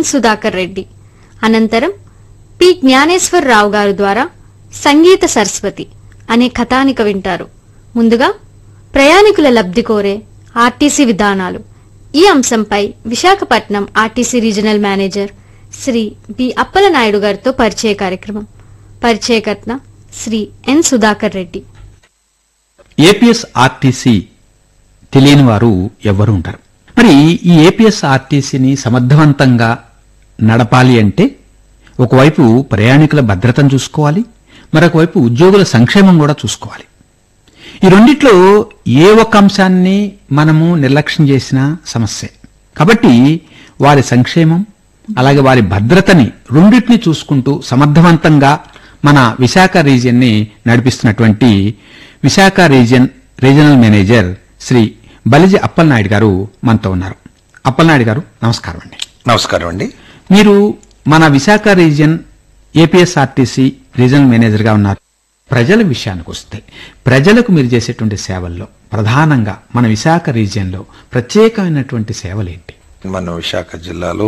ఎన్ సుధాకర్ రెడ్డి అనంతరం పి జ్ఞానేశ్వరరావు గారు ద్వారా సంగీత సరస్వతి అనే కథానిక వింటారు ముందుగా ప్రయాణికుల లబ్ధి కోరే ఆర్టీసీ విధానాలు ఈ అంశంపై Visakhapatnam RTC regional manager Shri B Appalanaidu గారితో పరిచయ కార్యక్రమం పరిచయకర్త Shri N Sudhakar Reddy APS RTC తెలియని వారు ఎవ్వరు ఉంటారు మరి ఈ ఏపీఎస్ ఆర్టీసీని సమర్థవంతంగా నడపాలి అంటే ఒకవైపు ప్రయాణికుల భద్రతను చూసుకోవాలి మరొక వైపు ఉద్యోగుల సంక్షేమం కూడా చూసుకోవాలి ఈ రెండిట్లో ఏ ఒక్క అంశాన్ని మనము నిర్లక్ష్యం చేసినా సమస్యే కాబట్టి వారి సంక్షేమం అలాగే వారి భద్రతని రెండింటిని చూసుకుంటూ సమర్థవంతంగా మన విశాఖ రీజియన్ని నడిపిస్తున్నటువంటి Visakha region regional manager Shri Balizi Appalanaidu గారు మనతో ఉన్నారు అప్పలనాయుడు గారు నమస్కారం అండి నమస్కారం అండి మీరు మన విశాఖ రీజియన్ ఏపీఎస్ఆర్టీసీ రీజనల్ మేనేజర్గా ఉన్నారు ప్రజల విషయానికి వస్తే ప్రజలకు మీరు చేసేటువంటి సేవల్లో ప్రధానంగా మన విశాఖ రీజియన్లో ప్రత్యేకమైనటువంటి సేవలేంటి మన విశాఖ జిల్లాలో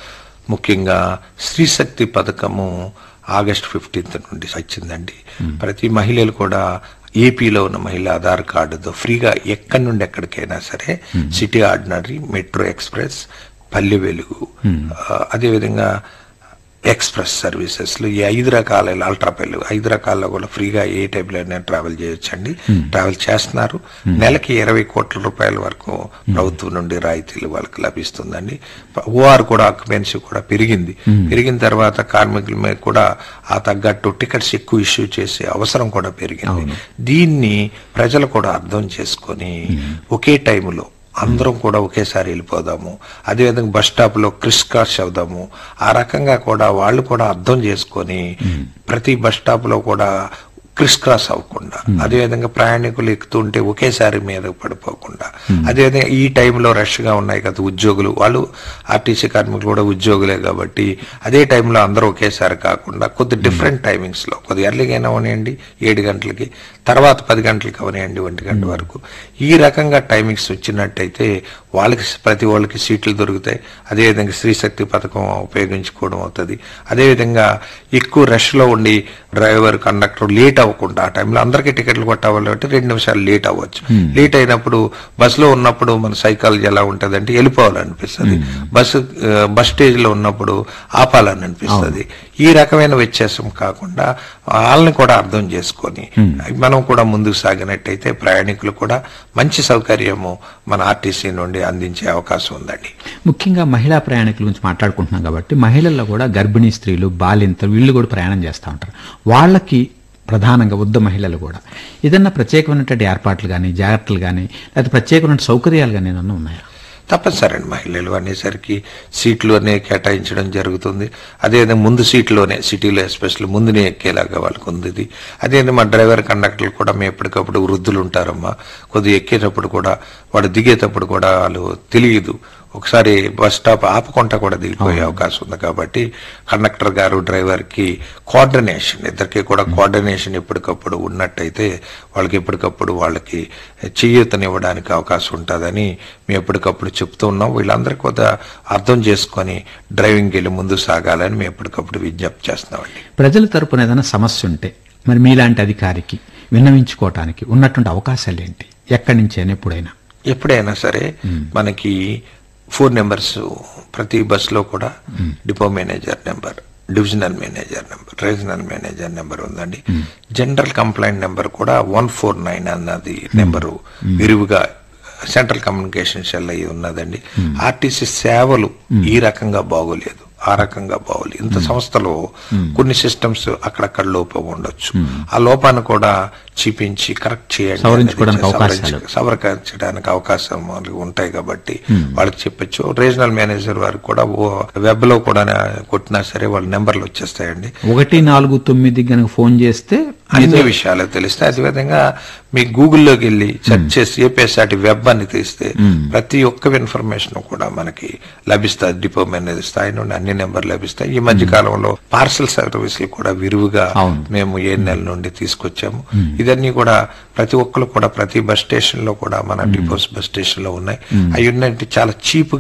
ముఖ్యంగా స్త్రీశక్తి పథకము ఆగస్ట్ ఫిఫ్టీన్త్ నుండి వచ్చిందండి ప్రతి మహిళలు కూడా ఏపీలో ఉన్న మహిళ ఆధార్ కార్డుతో ఫ్రీగా ఎక్కడి నుండి ఎక్కడికైనా సరే సిటీ ఆర్డినరీ మెట్రో ఎక్స్ప్రెస్ పల్లె వెలుగు ఆ, అదేవిధంగా ఎక్స్ప్రెస్ సర్వీసెస్ లో ఈ ఐదు రకాల అల్ట్రా పెళ్ళు ఐదు రకాల్లో కూడా ఫ్రీగా ఏ టైప్ లో ట్రావెల్ చేయొచ్చండి ట్రావెల్ చేస్తున్నారు నెలకి ఇరవై కోట్ల రూపాయల వరకు ప్రభుత్వం నుండి రాయితీలు వాళ్ళకి లభిస్తుందండి ఓఆర్ కూడా ఆక్యుపెన్సీ కూడా పెరిగింది పెరిగిన తర్వాత కార్మికుల మీద కూడా ఆ తగ్గట్టు టికెట్స్ ఎక్కువ ఇష్యూ చేసే అవసరం కూడా పెరిగింది దీన్ని ప్రజలు కూడా అర్థం చేసుకొని ఒకే టైంలో అందరం కూడా ఒకేసారి వెళ్ళిపోదాము అదేవిధంగా బస్ స్టాప్ లో క్రిస్ క్రాస్ అవుదాము ఆ రకంగా కూడా వాళ్ళు కూడా అర్థం చేసుకొని ప్రతి బస్ స్టాప్ లో కూడా క్రిస్ క్రాస్ అవ్వకుండా అదేవిధంగా ప్రయాణికులు ఎక్కుతుంటే ఒకేసారి మీద పడిపోకుండా అదేవిధంగా ఈ టైంలో రష్ గా ఉన్నాయి కదా ఉద్యోగులు వాళ్ళు ఆర్టీసీ కార్మికులు కూడా ఉద్యోగులే కాబట్టి అదే టైంలో అందరూ ఒకేసారి కాకుండా కొద్ది డిఫరెంట్ టైమింగ్స్ లో కొద్ది ఎర్లీగా అయినా అవనివ్వండి ఏడు గంటలకి తర్వాత పది గంటలకి అవనివ్వండి ఒంటి గంట వరకు ఈ రకంగా టైమింగ్స్ వచ్చినట్టయితే వాళ్ళకి ప్రతి వాళ్ళకి సీట్లు దొరుకుతాయి అదేవిధంగా స్త్రీశక్తి పథకం ఉపయోగించుకోవడం అవుతుంది అదేవిధంగా ఎక్కువ రష్ లో ఉండి డ్రైవర్ కండక్టర్ లేట్ అవ్వకుండా ఆ టైంలో అందరికీ టికెట్లు కొట్టాలి అంటే రెండు నిమిషాలు లేట్ అవ్వచ్చు లేట్ అయినప్పుడు బస్సులో ఉన్నప్పుడు మన సైకాలజీ ఎలా ఉంటుంది అంటే వెళ్ళిపోవాలనిపిస్తుంది బస్సు ఆ, బస్ స్టేజ్ లో ఉన్నప్పుడు ఆపాలని అనిపిస్తుంది ఈ రకమైన వ్యత్యాసం కాకుండా వాళ్ళని కూడా అర్థం చేసుకొని మనం కూడా ముందుకు సాగినట్టయితే ప్రయాణికులు కూడా మంచి సౌకర్యము మన ఆర్టీసీ నుండి అందించే అవకాశం ఉందండి ముఖ్యంగా మహిళా ప్రయాణికుల గురించి మాట్లాడుకుంటున్నాం కాబట్టి మహిళల్లో కూడా గర్భిణీ స్త్రీలు బాలింతలు వీళ్ళు కూడా ప్రయాణం చేస్తూ ఉంటారు వాళ్ళకి ప్రధానంగా వృద్ధ మహిళలు కూడా ఏదన్నా ప్రత్యేకమైనటువంటి ఏర్పాట్లు కానీ జాగ్రత్తలు కానీ లేకపోతే ప్రత్యేకమైన సౌకర్యాలు కానీ ఏమన్నా ఉన్నాయా తప్పనిసరి అండి మహిళలు అనేసరికి సీట్లు అనే కేటాయించడం జరుగుతుంది అదేవిధంగా ముందు సీట్లోనే సిటీలో ఎస్పెషల్ ముందునే ఎక్కేలాగా వాళ్ళకు ఉంది ఇది. అదేవిధంగా మా డ్రైవర్ కండక్టర్లు కూడా మేము ఎప్పటికప్పుడు వృద్ధులు ఉంటారమ్మా కొద్దిగా ఎక్కేటప్పుడు కూడా వాడు దిగేటప్పుడు కూడా వాళ్ళు తెలియదు ఒకసారి బస్ స్టాప్ ఆపకుండా కూడా దిగిపోయే అవకాశం ఉంది కాబట్టి కండక్టర్ గారు డ్రైవర్ కి కోఆర్డినేషన్ ఇద్దరికి కూడా కోఆర్డినేషన్ ఎప్పటికప్పుడు ఉన్నట్టయితే వాళ్ళకి ఎప్పటికప్పుడు వాళ్ళకి చేయూతనివ్వడానికి అవకాశం ఉంటుందని మేము ఎప్పటికప్పుడు చెప్తూ ఉన్నాం వీళ్ళందరికీ కూడా అర్థం చేసుకొని డ్రైవింగ్ వెళ్ళి ముందు సాగాలని మేము ఎప్పటికప్పుడు విజ్ఞప్తి చేస్తున్నామండి ప్రజల తరపున ఏదైనా సమస్య ఉంటే మరి మీలాంటి అధికారికి విన్నవించుకోవటానికి ఉన్నటువంటి అవకాశాలు ఏంటి ఎక్కడి నుంచి అయినా ఎప్పుడైనా ఎప్పుడైనా సరే మనకి ఫోన్ నెంబర్స్ ప్రతి బస్ లో కూడా depot manager number divisional manager number regional manager number ఉందండి జనరల్ కంప్లైంట్ నెంబర్ కూడా వన్ ఫోర్ నైన్ అన్నది నెంబరు విరివిగా సెంట్రల్ కమ్యూనికేషన్ సెల్ అయ్యి ఉన్నదండి ఆర్టీసీ సేవలు ఈ రకంగా బాగోలేదు ఆ రకంగా బాగోలేదు ఇంత సంస్థలో కొన్ని సిస్టమ్స్ అక్కడక్కడ లోపం ఉండొచ్చు ఆ లోపాన్ని కూడా చూపించి కరెక్ట్ చేయండి సవరించుకోవడానికి అనేది అవకాశాలు. సవరించ- సవరించడానికి అవకాశం వాళ్ళకి ఉంటాయి కాబట్టి వాళ్ళకి చెప్పొచ్చు రీజనల్ మేనేజర్ వారికి కూడా వెబ్ లో కూడా కొట్టినా సరే వాళ్ళ నెంబర్లు వచ్చేస్తాయండి ఒకటి నాలుగు తొమ్మిది గనక ఫోన్ చేస్తే అన్ని విషయాలు తెలిస్తాయి అదేవిధంగా మీ గూగుల్లోకి వెళ్ళి సెర్చ్ చేసి ఏపీఎస్ఆర్టీ వెబ్ అని తీస్తే ప్రతి ఒక్క ఇన్ఫర్మేషన్ కూడా మనకి లభిస్తుంది డిపో మేనేజర్ స్థాయి నుండి అన్ని నెంబర్ లభిస్తాయి ఈ మధ్య కాలంలో పార్సల్ సర్వీసులు కూడా విరివిగా అవును. మేము ఏ నెల నుండి తీసుకొచ్చాము ఇదన్నీ కూడా ప్రతి ఒక్కరు కూడా ప్రతి బస్ స్టేషన్ లో కూడా మన డిపోస్ బస్ స్టేషన్ లో ఉన్నాయి అవి ఉన్నట్టు చాలా చీప్ గా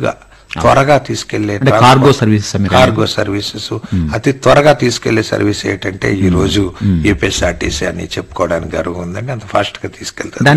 త్వరగా తీసుకెళ్లే అంటే కార్గో సర్వీసెస్ మీరు కార్గో సర్వీసెస్ అతి త్వరగా తీసుకెళ్లే సర్వీస్ ఏంటంటే ఈ రోజు ఏపీఎస్ఆర్టీసీ అని చెప్పుకోవడానికి గర్వం ఉందండి అంత ఫాస్ట్ గా తీసుకెళ్తారు దాని